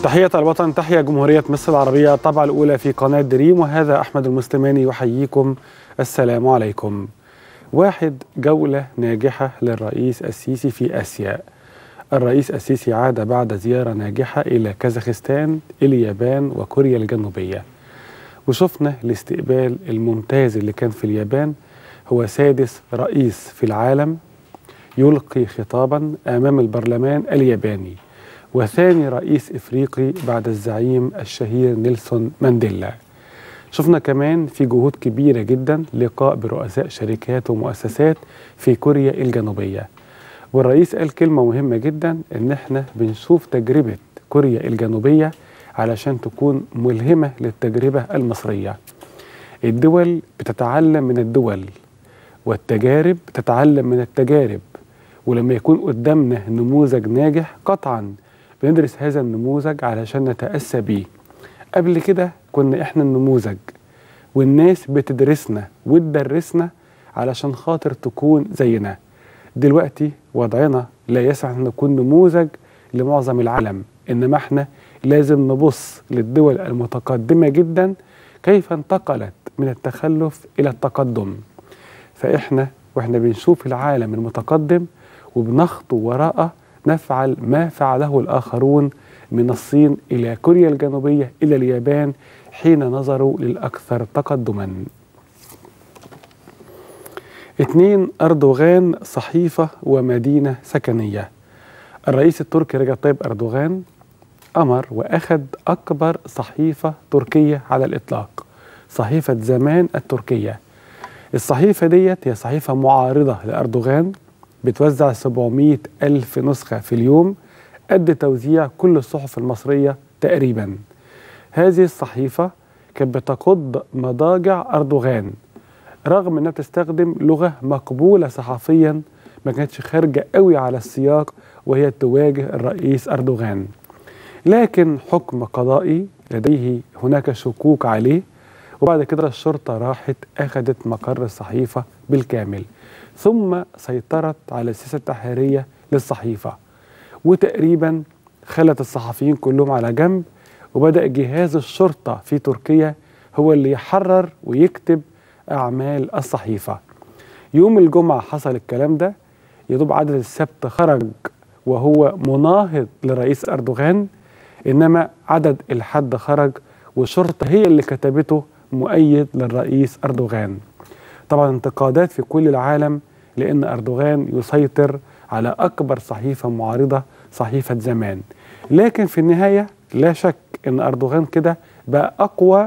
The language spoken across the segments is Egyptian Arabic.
تحية الوطن تحية جمهورية مصر العربية الطبعة الأولى في قناة دريم وهذا أحمد المسلماني يحييكم السلام عليكم واحد جولة ناجحة للرئيس السيسي في آسيا الرئيس السيسي عاد بعد زيارة ناجحة إلى كازاخستان اليابان وكوريا الجنوبية وشفنا الاستقبال الممتاز اللي كان في اليابان هو سادس رئيس في العالم يلقي خطابا أمام البرلمان الياباني وثاني رئيس افريقي بعد الزعيم الشهير نيلسون مانديلا. شفنا كمان في جهود كبيره جدا لقاء برؤساء شركات ومؤسسات في كوريا الجنوبيه. والرئيس قال كلمه مهمه جدا ان احنا بنشوف تجربه كوريا الجنوبيه علشان تكون ملهمه للتجربه المصريه. الدول بتتعلم من الدول والتجارب تتعلم من التجارب ولما يكون قدامنا نموذج ناجح قطعا بندرس هذا النموذج علشان نتأسى بيه قبل كده كنا احنا النموذج والناس بتدرسنا وتدرسنا علشان خاطر تكون زينا دلوقتي وضعنا لا يسع ان نكون نموذج لمعظم العالم انما احنا لازم نبص للدول المتقدمة جدا كيف انتقلت من التخلف الى التقدم فاحنا واحنا بنشوف العالم المتقدم وبنخطو وراءه نفعل ما فعله الآخرون من الصين إلى كوريا الجنوبية إلى اليابان حين نظروا للأكثر تقدما اثنين أردوغان صحيفة ومدينة سكنية الرئيس التركي رجب طيب أردوغان أمر وأخذ أكبر صحيفة تركية على الإطلاق صحيفة زمان التركية الصحيفة ديت هي صحيفة معارضة لأردوغان بتوزع 700 ألف نسخة في اليوم قد توزيع كل الصحف المصرية تقريبا هذه الصحيفة كانت بتقض مضاجع أردوغان رغم أنها بتستخدم لغة مقبولة صحفيا ما كانتش خارجة قوي على السياق وهي تواجه الرئيس أردوغان لكن حكم قضائي لديه هناك شكوك عليه وبعد كده الشرطة راحت أخذت مقر الصحيفة بالكامل ثم سيطرت على السياسة التحريرية للصحيفة وتقريبا خلت الصحفيين كلهم على جنب وبدأ جهاز الشرطة في تركيا هو اللي يحرر ويكتب أعمال الصحيفة يوم الجمعة حصل الكلام ده يدوب عدد السبت خرج وهو مناهض لرئيس أردوغان إنما عدد الحد خرج والشرطة هي اللي كتبته مؤيد للرئيس أردوغان طبعا انتقادات في كل العالم لأن أردوغان يسيطر على أكبر صحيفة معارضة صحيفة زمان لكن في النهاية لا شك أن أردوغان كده بقى أقوى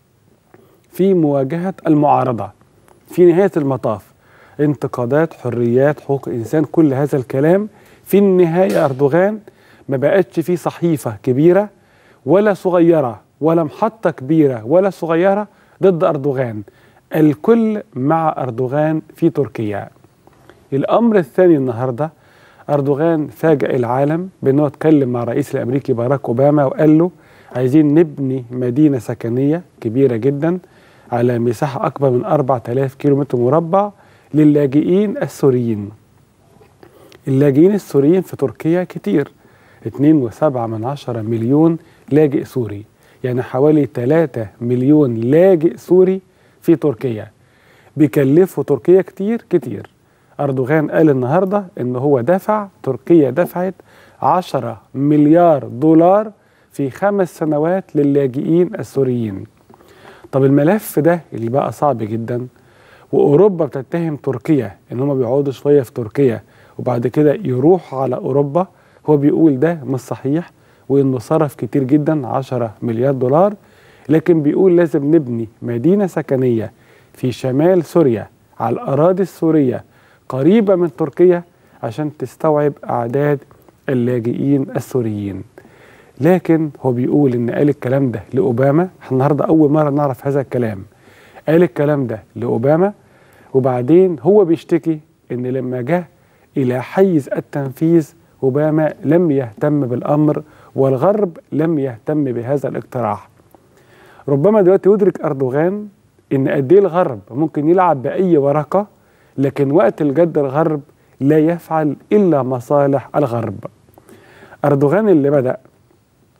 في مواجهة المعارضة في نهاية المطاف انتقادات حريات حقوق الإنسان كل هذا الكلام في النهاية أردوغان ما بقتش في صحيفة كبيرة ولا صغيرة ولا محطة كبيرة ولا صغيرة ضد أردوغان الكل مع أردوغان في تركيا الأمر الثاني النهاردة أردوغان فاجأ العالم بأنه اتكلم مع الرئيس الأمريكي باراك أوباما وقال له عايزين نبني مدينة سكنية كبيرة جدا على مساحة أكبر من 4000 كيلومتر مربع للاجئين السوريين اللاجئين السوريين في تركيا كتير 2.7 من عشرة مليون لاجئ سوري يعني حوالي 3 مليون لاجئ سوري في تركيا بيكلفوا تركيا كتير كتير أردوغان قال النهاردة إن هو دفع تركيا دفعت 10 مليار دولار في خمس سنوات للاجئين السوريين طب الملف ده اللي بقى صعب جدا وأوروبا بتتهم تركيا إن هم بيقعدوا شوية في تركيا وبعد كده يروحوا على أوروبا هو بيقول ده مش صحيح وإنه صرف كتير جدا 10 مليار دولار لكن بيقول لازم نبني مدينة سكنية في شمال سوريا على الأراضي السورية قريبة من تركيا عشان تستوعب أعداد اللاجئين السوريين لكن هو بيقول إن قال الكلام ده لأوباما احنا النهاردة أول مرة نعرف هذا الكلام قال الكلام ده لأوباما وبعدين هو بيشتكي إن لما جه إلى حيز التنفيذ أوباما لم يهتم بالأمر والغرب لم يهتم بهذا الاقتراح ربما دلوقتي يدرك أردوغان إن قد إيه الغرب ممكن يلعب بأي ورقة لكن وقت الجد الغرب لا يفعل إلا مصالح الغرب أردوغان اللي بدأ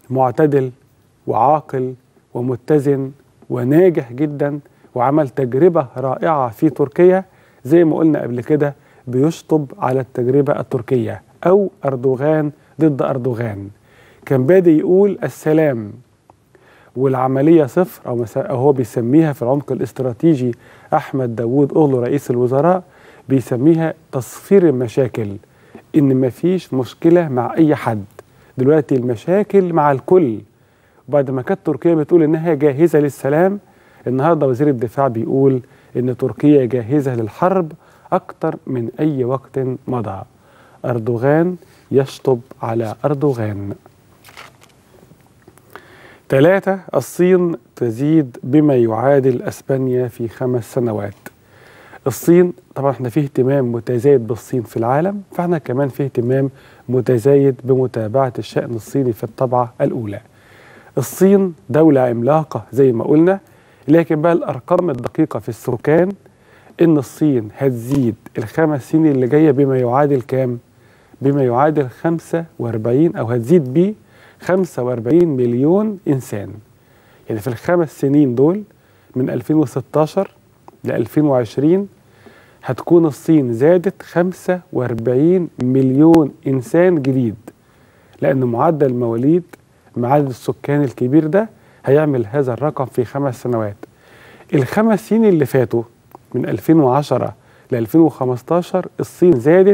معتدل وعاقل ومتزن وناجح جدا وعمل تجربة رائعة في تركيا زي ما قلنا قبل كده بيشطب على التجربة التركية أو أردوغان ضد أردوغان كان بادئ يقول السلام والعملية صفر أو, أو هو بيسميها في العمق الاستراتيجي أحمد داوود أغلو رئيس الوزراء بيسميها تصفير المشاكل إن مفيش مشكلة مع أي حد دلوقتي المشاكل مع الكل وبعد ما كانت تركيا بتقول إنها جاهزة للسلام النهارده وزير الدفاع بيقول إن تركيا جاهزة للحرب أكتر من أي وقت مضى أردوغان يشطب على أردوغان ثلاثة الصين تزيد بما يعادل أسبانيا في خمس سنوات الصين طبعا احنا فيه اهتمام متزايد بالصين في العالم فاحنا كمان فيه اهتمام متزايد بمتابعة الشأن الصيني في الطبعة الأولى الصين دولة عملاقة زي ما قلنا لكن بقى الأرقام الدقيقة في السكان إن الصين هتزيد الخمس سنين اللي جاية بما يعادل كام؟ بما يعادل 45 أو هتزيد ب 45 مليون إنسان يعني في الخمس سنين دول من 2016 ل 2020 هتكون الصين زادت 45 مليون إنسان جديد لأن معدل المواليد مع عدد السكان الكبير ده هيعمل هذا الرقم في خمس سنوات الخمس سنين اللي فاتوا من 2010 ل 2015 الصين زادت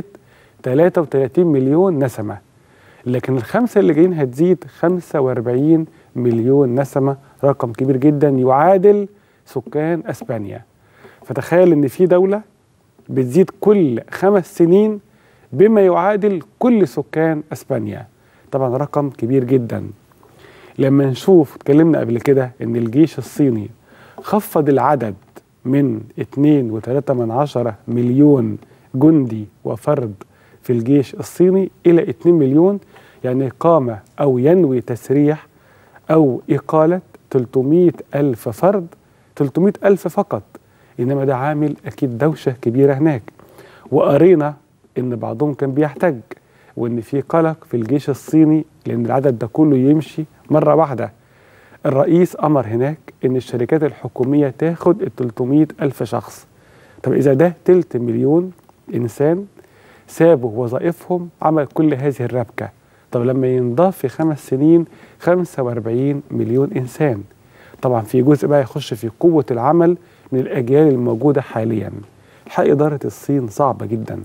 33 مليون نسمة لكن الخمسة اللي جايين هتزيد 45 مليون نسمة رقم كبير جدا يعادل سكان اسبانيا فتخيل ان في دولة بتزيد كل خمس سنين بما يعادل كل سكان اسبانيا طبعا رقم كبير جدا لما نشوف اتكلمنا قبل كده ان الجيش الصيني خفض العدد من 2.3 من عشرة مليون جندي وفرد في الجيش الصيني إلى 2 مليون يعني قام أو ينوي تسريح أو إقالة 300 ألف فرد 300 ألف فقط إنما ده عامل أكيد دوشة كبيرة هناك وقرينا إن بعضهم كان بيحتج وإن في قلق في الجيش الصيني لأن العدد ده كله يمشي مرة واحدة الرئيس أمر هناك إن الشركات الحكومية تاخد ال 300 ألف شخص طب إذا ده تلت مليون إنسان سابوا وظائفهم عمل كل هذه الربكة طب لما ينضاف في خمس سنين 45 مليون إنسان طبعا في جزء بقى يخش في قوة العمل من الأجيال الموجودة حاليا حق إدارة الصين صعبة جدا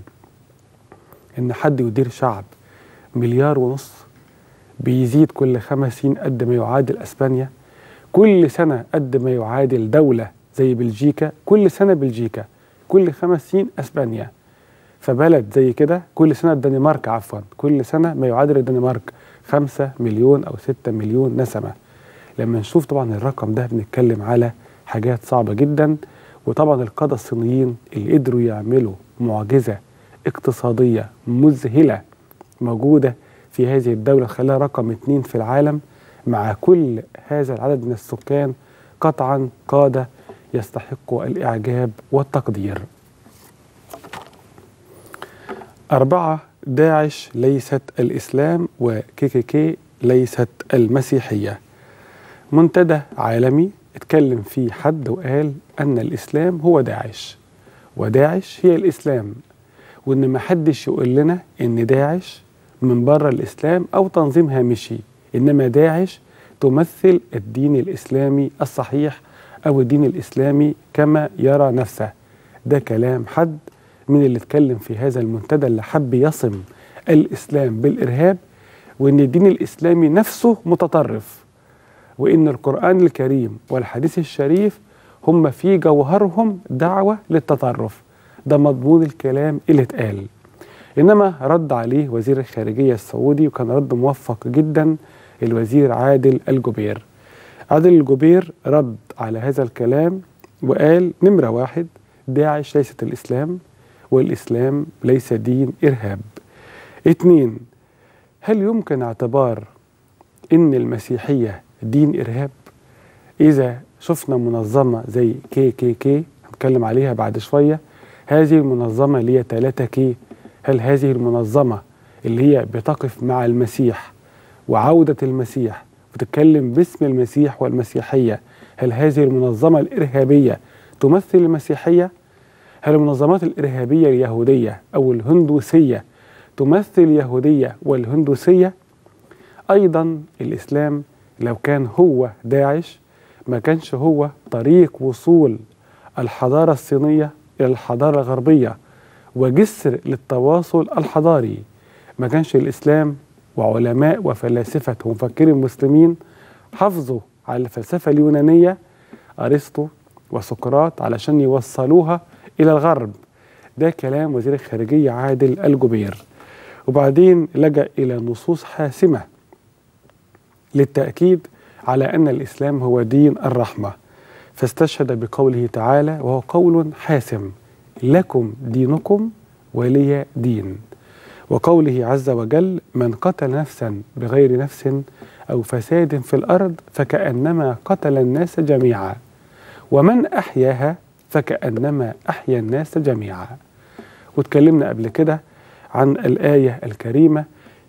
إن حد يدير شعب مليار ونص بيزيد كل خمس سنين قد ما يعادل اسبانيا كل سنه قد ما يعادل دوله زي بلجيكا كل سنه بلجيكا كل خمس سنين اسبانيا فبلد زي كده كل سنه الدنمارك عفوا كل سنه ما يعادل الدنمارك خمسة مليون او ستة مليون نسمه لما نشوف طبعا الرقم ده بنتكلم على حاجات صعبه جدا وطبعا القاده الصينيين اللي قدروا يعملوا معجزه اقتصاديه مذهله موجوده في هذه الدولة خلاها رقم اثنين في العالم مع كل هذا العدد من السكان قطعا قادة يستحق الإعجاب والتقدير أربعة داعش ليست الإسلام وكيكيكي ليست المسيحية منتدى عالمي اتكلم فيه حد وقال أن الإسلام هو داعش وداعش هي الإسلام وإن ما حدش يقول لنا إن داعش من بره الإسلام أو تنظيم هامشي إنما داعش تمثل الدين الإسلامي الصحيح أو الدين الإسلامي كما يرى نفسه ده كلام حد من اللي اتكلم في هذا المنتدى اللي حب يصم الإسلام بالإرهاب وإن الدين الإسلامي نفسه متطرف وإن القرآن الكريم والحديث الشريف هم في جوهرهم دعوة للتطرف ده مضمون الكلام اللي اتقال إنما رد عليه وزير الخارجية السعودي وكان رد موفق جدا الوزير عادل الجبير عادل الجبير رد على هذا الكلام وقال نمرة واحد داعش ليست الإسلام والإسلام ليس دين إرهاب اتنين هل يمكن اعتبار إن المسيحية دين إرهاب إذا شفنا منظمة زي كي كي كي هنتكلم عليها بعد شوية هذه المنظمة اللي هي 3 كي هل هذه المنظمة اللي هي بتقف مع المسيح وعودة المسيح وتتكلم باسم المسيح والمسيحية هل هذه المنظمة الإرهابية تمثل المسيحية؟ هل المنظمات الإرهابية اليهودية أو الهندوسية تمثل اليهودية والهندوسية؟ أيضا الإسلام لو كان هو داعش ما كانش هو طريق وصول الحضارة الصينية إلى الحضارة الغربية وجسر للتواصل الحضاري ما كانش الإسلام وعلماء وفلاسفة ومفكرين مسلمين حافظوا على الفلسفة اليونانية أرسطو وسقراط علشان يوصلوها إلى الغرب ده كلام وزير الخارجية عادل الجبير وبعدين لجأ إلى نصوص حاسمة للتأكيد على أن الإسلام هو دين الرحمة فاستشهد بقوله تعالى وهو قول حاسم لكم دينكم ولي دين وقوله عز وجل من قتل نفسا بغير نفس أو فساد في الأرض فكأنما قتل الناس جميعا ومن أحياها فكأنما أحيا الناس جميعا واتكلمنا قبل كده عن الآية الكريمة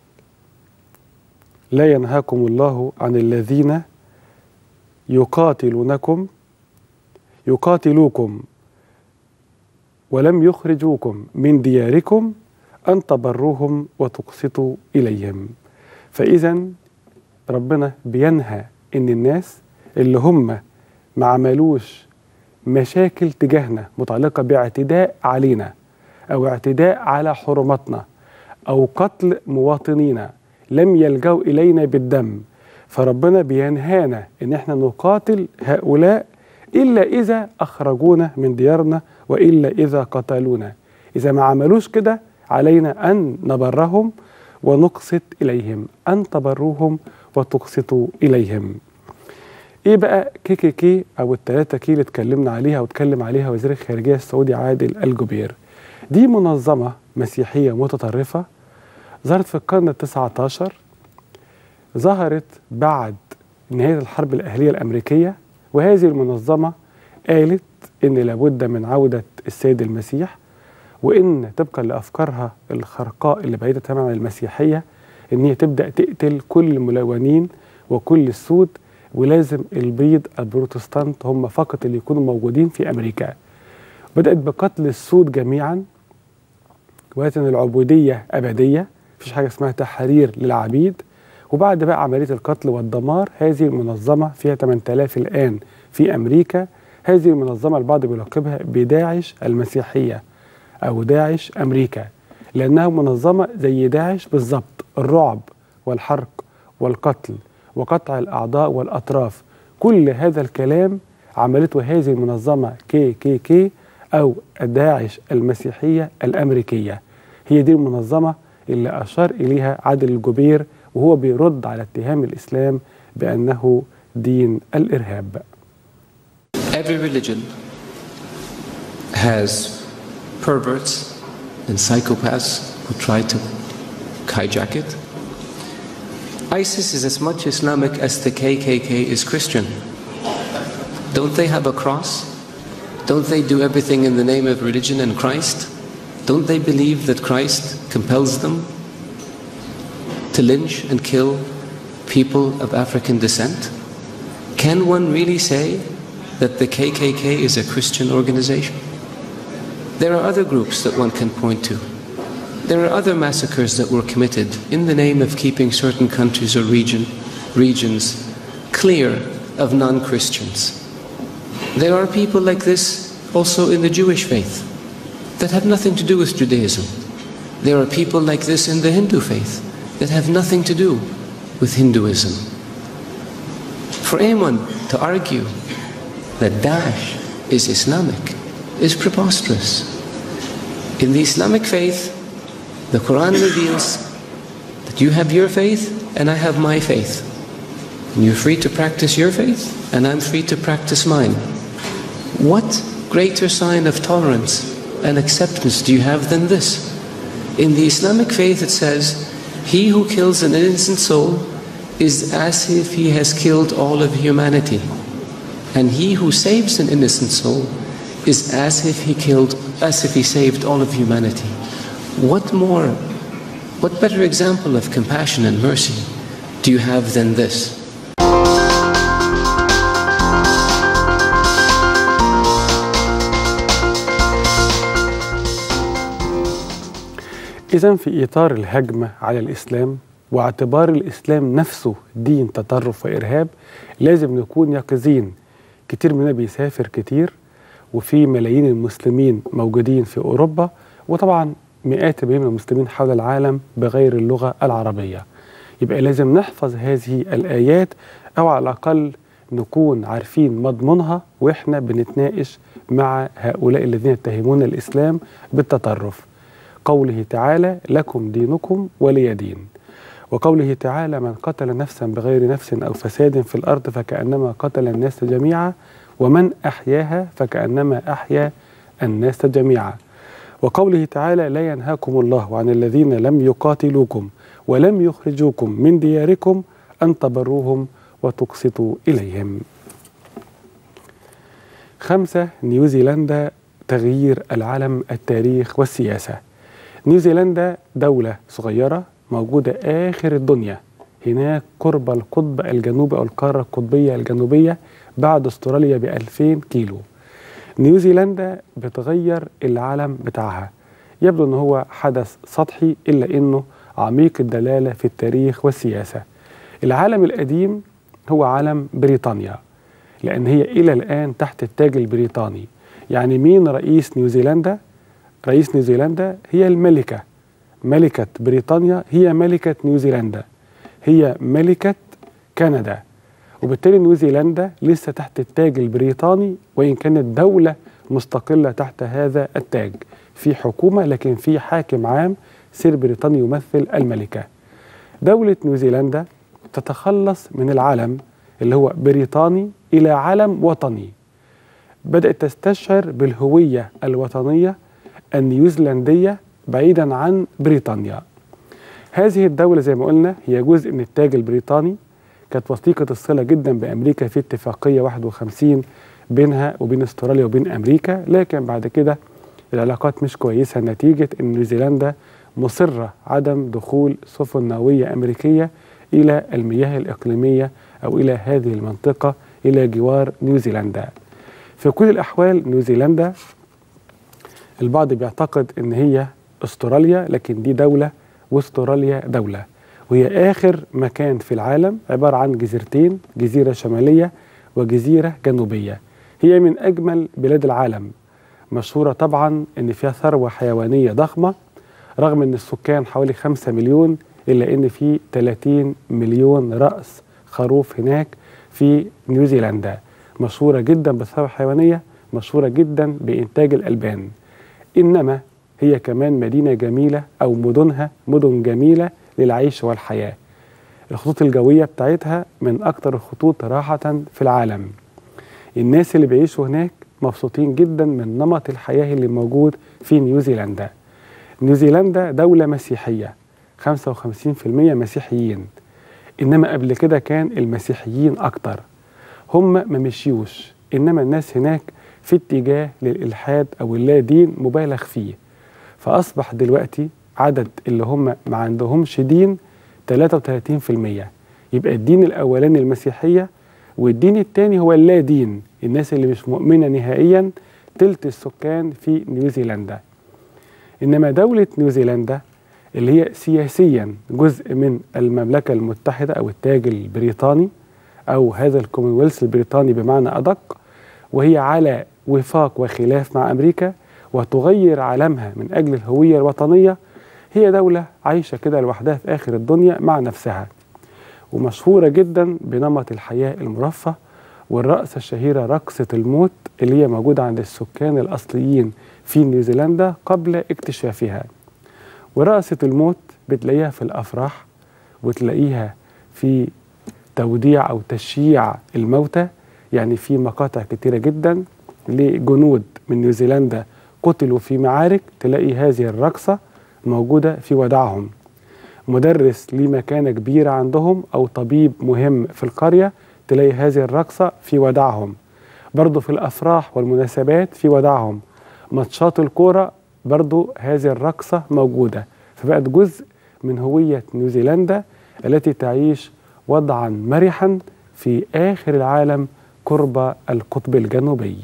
لا ينهاكم الله عن الذين يقاتلونكم يقاتلوكم ولم يخرجوكم من دياركم أن تبروهم وتقسطوا إليهم فإذا ربنا بينهى إن الناس اللي هم ما عملوش مشاكل تجاهنا متعلقة باعتداء علينا أو اعتداء على حرماتنا أو قتل مواطنينا لم يلجأوا إلينا بالدم فربنا بينهانا إن احنا نقاتل هؤلاء إلا إذا أخرجونا من ديارنا وإلا إذا قتلونا إذا ما عملوش كده علينا أن نبرهم ونقسط إليهم أن تبروهم وتقسطوا إليهم إيه بقى كي كي كي أو التلاتة كي اللي اتكلمنا عليها واتكلم عليها وزير الخارجية السعودي عادل الجبير دي منظمة مسيحية متطرفة ظهرت في القرن التسعة عشر ظهرت بعد نهاية الحرب الأهلية الأمريكية وهذه المنظمة قالت إن لابد من عودة السيد المسيح وإن طبقا لأفكارها الخرقاء اللي بعيدة تماما عن المسيحية إن هي تبدأ تقتل كل الملونين وكل السود ولازم البيض البروتستانت هم فقط اللي يكونوا موجودين في أمريكا بدأت بقتل السود جميعا وقالت إن العبودية أبدية مفيش حاجة اسمها تحرير للعبيد وبعد بقى عملية القتل والدمار هذه المنظمة فيها 8000 الآن في أمريكا هذه المنظمة البعض بيلقبها بداعش المسيحية أو داعش أمريكا لأنها منظمة زي داعش بالظبط الرعب والحرق والقتل وقطع الأعضاء والأطراف كل هذا الكلام عملته هذه المنظمة كي كي كي أو داعش المسيحية الأمريكية هي دي المنظمة اللي أشار إليها عادل الجبير وهو بيرد على اتهام الإسلام بأنه دين الإرهاب Every religion has perverts and psychopaths who try to hijack it. ISIS is as much Islamic as the KKK is Christian. Don't they have a cross? Don't they do everything in the name of religion and Christ? Don't they believe that Christ compels them to lynch and kill people of African descent? Can one really say that the KKK is a Christian organization? There are other groups that one can point to. There are other massacres that were committed in the name of keeping certain countries or region, regions clear of non Christians. There are people like this also in the Jewish faith that have nothing to do with Judaism. There are people like this in the Hindu faith that have nothing to do with Hinduism. For anyone to argue that Daesh is Islamic is preposterous. In the Islamic faith, the Quran reveals that you have your faith and I have my faith. And you're free to practice your faith and I'm free to practice mine. What greater sign of tolerance and acceptance do you have than this? In the Islamic faith, it says, He who kills an innocent soul is as if he has killed all of humanity. And he who saves an innocent soul is as if he killed, as if he saved all of humanity. What more, what better example of compassion and mercy do you have than this? إذا في إطار الهجمة على الإسلام واعتبار الإسلام نفسه دين تطرف وإرهاب لازم نكون يقظين كتير مننا بيسافر كتير وفي ملايين المسلمين موجودين في أوروبا وطبعا مئات من المسلمين حول العالم بغير اللغة العربية يبقى لازم نحفظ هذه الآيات أو على الأقل نكون عارفين مضمونها وإحنا بنتناقش مع هؤلاء الذين يتهمون الإسلام بالتطرف قوله تعالى لكم دينكم ولي دين وقوله تعالى من قتل نفسا بغير نفس أو فساد في الأرض فكأنما قتل الناس جميعا ومن أحياها فكأنما أحيا الناس جميعا وقوله تعالى لا ينهاكم الله عن الذين لم يقاتلوكم ولم يخرجوكم من دياركم أن تبروهم وتقسطوا إليهم خمسة نيوزيلندا تغيير العالم التاريخ والسياسة نيوزيلندا دولة صغيرة موجودة آخر الدنيا هناك قرب القطب الجنوبي أو القارة القطبية الجنوبية بعد استراليا ب 2000 كيلو نيوزيلندا بتغير العالم بتاعها يبدو أنه هو حدث سطحي إلا أنه عميق الدلالة في التاريخ والسياسة العالم القديم هو عالم بريطانيا لأن هي إلى الآن تحت التاج البريطاني يعني مين رئيس نيوزيلندا؟ رئيس نيوزيلندا هي الملكة ملكة بريطانيا هي ملكة نيوزيلندا هي ملكة كندا وبالتالي نيوزيلندا لسه تحت التاج البريطاني وإن كانت دولة مستقلة تحت هذا التاج في حكومة لكن في حاكم عام سير بريطاني يمثل الملكة دولة نيوزيلندا تتخلص من العلم اللي هو بريطاني إلى علم وطني بدأت تستشعر بالهوية الوطنية النيوزيلندية بعيدا عن بريطانيا هذه الدولة زي ما قلنا هي جزء من التاج البريطاني كانت وثيقة الصلة جدا بأمريكا في اتفاقية 51 بينها وبين استراليا وبين أمريكا لكن بعد كده العلاقات مش كويسة نتيجة أن نيوزيلندا مصرة عدم دخول سفن نووية أمريكية إلى المياه الإقليمية أو إلى هذه المنطقة إلى جوار نيوزيلندا في كل الأحوال نيوزيلندا البعض بيعتقد أن هي استراليا لكن دي دولة واستراليا دولة وهي آخر مكان في العالم عبارة عن جزيرتين جزيرة شمالية وجزيرة جنوبية هي من أجمل بلاد العالم مشهورة طبعا أن فيها ثروة حيوانية ضخمة رغم أن السكان حوالي 5 مليون إلا أن في 30 مليون رأس خروف هناك في نيوزيلندا مشهورة جدا بالثروة الحيوانية مشهورة جدا بإنتاج الألبان إنما هي كمان مدينة جميلة أو مدنها مدن جميلة للعيش والحياة الخطوط الجوية بتاعتها من أكثر الخطوط راحة في العالم الناس اللي بيعيشوا هناك مبسوطين جدا من نمط الحياة اللي موجود في نيوزيلندا نيوزيلندا دولة مسيحية 55% مسيحيين إنما قبل كده كان المسيحيين أكتر هم ما مشيوش إنما الناس هناك في اتجاه للإلحاد أو اللا دين مبالغ فيه فأصبح دلوقتي عدد اللي هم ما عندهمش دين 33% يبقى الدين الأولاني المسيحية والدين الثاني هو اللا دين الناس اللي مش مؤمنة نهائيا تلت السكان في نيوزيلندا إنما دولة نيوزيلندا اللي هي سياسيا جزء من المملكة المتحدة أو التاج البريطاني أو هذا الكومنولث البريطاني بمعنى أدق وهي على وفاق وخلاف مع أمريكا وتغير علمها من أجل الهوية الوطنية هي دولة عايشة كده لوحدها في آخر الدنيا مع نفسها ومشهورة جدا بنمط الحياة المرفه والرقصة الشهيرة رقصة الموت اللي هي موجودة عند السكان الأصليين في نيوزيلندا قبل اكتشافها ورقصة الموت بتلاقيها في الأفراح وتلاقيها في توديع أو تشييع الموتى يعني في مقاطع كتيرة جدا لجنود من نيوزيلندا قتلوا في معارك تلاقي هذه الرقصة موجودة في وداعهم مدرس ليه مكانة كبيرة عندهم أو طبيب مهم في القرية تلاقي هذه الرقصة في وداعهم برضو في الأفراح والمناسبات في وداعهم ماتشات الكورة برضو هذه الرقصة موجودة فبقت جزء من هوية نيوزيلندا التي تعيش وضعا مرحا في آخر العالم قرب القطب الجنوبي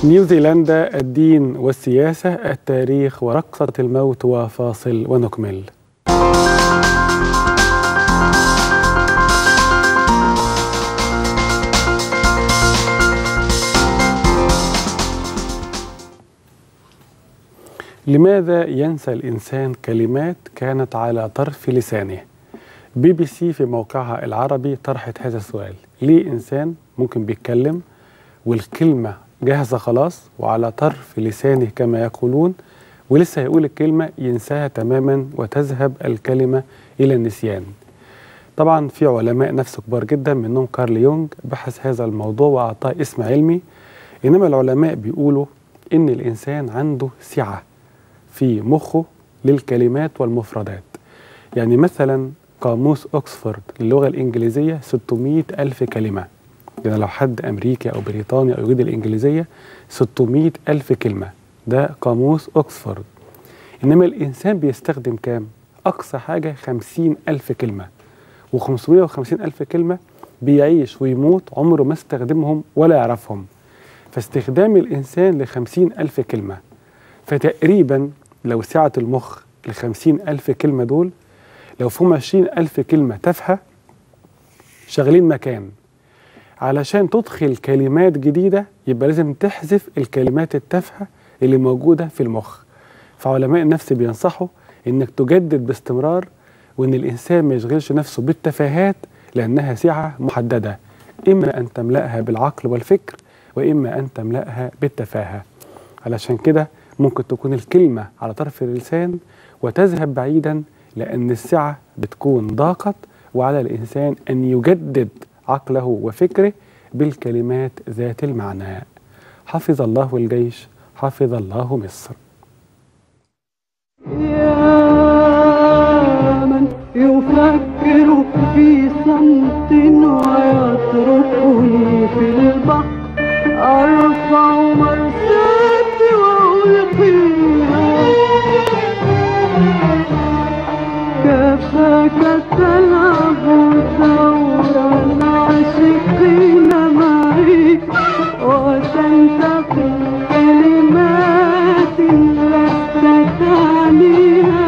نيوزيلندا الدين والسياسة التاريخ ورقصة الموت وفاصل ونكمل لماذا ينسى الإنسان كلمات كانت على طرف لسانه؟ بي بي سي في موقعها العربي طرحت هذا السؤال ليه إنسان ممكن بيتكلم والكلمة جاهزة خلاص وعلى طرف لسانه كما يقولون ولسه هيقول الكلمة ينساها تماما وتذهب الكلمة إلى النسيان طبعا في علماء نفس كبار جدا منهم كارل يونغ بحث هذا الموضوع وأعطاه اسم علمي إنما العلماء بيقولوا إن الإنسان عنده سعة في مخه للكلمات والمفردات يعني مثلا قاموس أكسفورد للغة الإنجليزية 600 ألف كلمة يعني لو حد أمريكي أو بريطاني أو يريد الإنجليزية 600 ألف كلمة ده قاموس أكسفورد إنما الإنسان بيستخدم كام؟ أقصى حاجة 50 ألف كلمة و550 ألف كلمة بيعيش ويموت عمره ما استخدمهم ولا يعرفهم فاستخدام الإنسان لخمسين ألف كلمة فتقريبا لو سعة المخ لخمسين ألف كلمة دول لو فيهم عشرين ألف كلمة تافهة شغالين مكان علشان تدخل كلمات جديدة يبقى لازم تحذف الكلمات التافهة اللي موجودة في المخ فعلماء النفس بينصحوا انك تجدد باستمرار وان الانسان ما يشغلش نفسه بالتفاهات لانها سعة محددة اما ان تملأها بالعقل والفكر واما ان تملأها بالتفاهة علشان كده ممكن تكون الكلمة على طرف اللسان وتذهب بعيدا لأن السعة بتكون ضاقت وعلى الإنسان أن يجدد عقله وفكره بالكلمات ذات المعنى حفظ الله الجيش حفظ الله مصر يا من يفكر في صمت ويتركني في البحر أرفع مرساتي وألقيها كفاك تلعب دور العاشقين معي وتنتقي كلمات لست تعنيها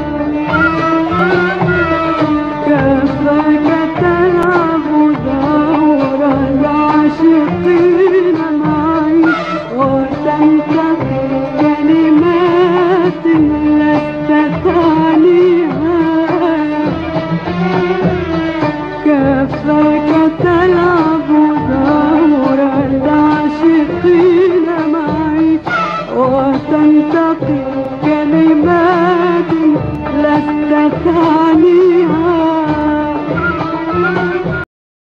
كفاك تلعب دور العاشقين معي وتنتقي كلمات لست تعنيها كفاك تلعب دور العاشقين معي وتنتقي كلمات لست تعنيها